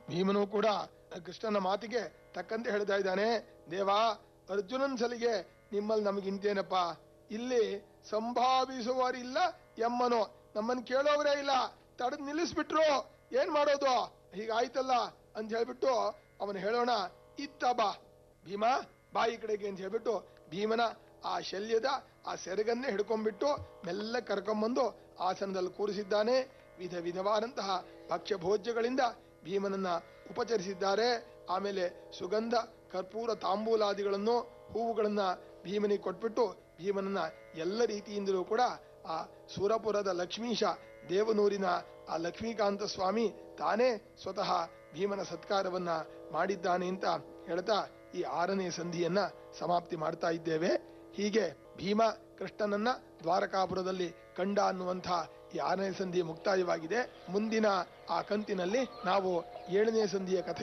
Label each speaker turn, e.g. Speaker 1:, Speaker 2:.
Speaker 1: ಭೀಮನು ಕೂಡ ಕೃಷ್ಣನ ಮಾತಿಗೆ ತಕ್ಕಂತೆ ಹೇಳ್ತಾ ಇದ್ದಾನೆ ದೇವಾ ಅರ್ಜುನನ್ ಸಲಿಗೆ ನಿಮ್ಮಲ್ಲಿ ನಮಗಿಂತೇನಪ್ಪ ಇಲ್ಲಿ ಸಂಭಾವಿಸುವರಿಲ್ಲ ಎಮ್ಮನೋ ನಮ್ಮನ್ ಕೇಳೋವ್ರೇ ಇಲ್ಲ ತಡೆದ್ ನಿಲ್ಲಿಸ್ಬಿಟ್ರು ಏನ್ ಮಾಡೋದು ಹೀಗಾಯ್ತಲ್ಲ ಅಂತ ಹೇಳ್ಬಿಟ್ಟು ಅವನು ಹೇಳೋಣ ಇತ್ತ ಬಾ ಭೀಮ ಬಾಯಿ ಕಡೆಗೆ ಅಂತ ಹೇಳ್ಬಿಟ್ಟು ಭೀಮನ ಆ ಶಲ್ಯದ ಆ ಸೆರಗನ್ನೇ ಹಿಡ್ಕೊಂಡ್ಬಿಟ್ಟು ಮೆಲ್ಲ ಕರ್ಕೊಂಬಂದು ಆಸನದಲ್ಲಿ ಕೂರಿಸಿದ್ದಾನೆ ವಿಧ ವಿಧವಾದಂತಹ ಭಕ್ಷ್ಯ ಭೋಜ್ಯಗಳಿಂದ ಭೀಮನನ್ನ ಉಪಚರಿಸಿದ್ದಾರೆ ಆಮೇಲೆ ಸುಗಂಧ ಕರ್ಪೂರ ತಾಂಬೂಲಾದಿಗಳನ್ನು ಹೂವುಗಳನ್ನ ಭೀಮನಿಗೆ ಕೊಟ್ಬಿಟ್ಟು ಭೀಮನನ್ನ ಎಲ್ಲ ರೀತಿಯಿಂದಲೂ ಕೂಡ ಆ ಸುರಪುರದ ಲಕ್ಷ್ಮೀಶ ದೇವನೂರಿನ ಆ ಲಕ್ಷ್ಮೀಕಾಂತ ಸ್ವಾಮಿ ತಾನೇ ಸ್ವತಃ ಭೀಮನ ಸತ್ಕಾರವನ್ನ ಮಾಡಿದ್ದಾನೆ ಅಂತ ಹೇಳ್ತಾ ಈ ಆರನೇ ಸಂಧಿಯನ್ನ ಸಮಾಪ್ತಿ ಮಾಡ್ತಾ ಇದ್ದೇವೆ ಹೀಗೆ ಭೀಮ ಕೃಷ್ಣನನ್ನ ದ್ವಾರಕಾಪುರದಲ್ಲಿ ಕಂಡ ಅನ್ನುವಂಥ ಈ ಆರನೇ ಸಂಧಿ ಮುಕ್ತಾಯವಾಗಿದೆ ಮುಂದಿನ ಆ ಕಂತಿನಲ್ಲಿ ನಾವು ಏಳನೇ ಸಂಧಿಯ ಕಥೆ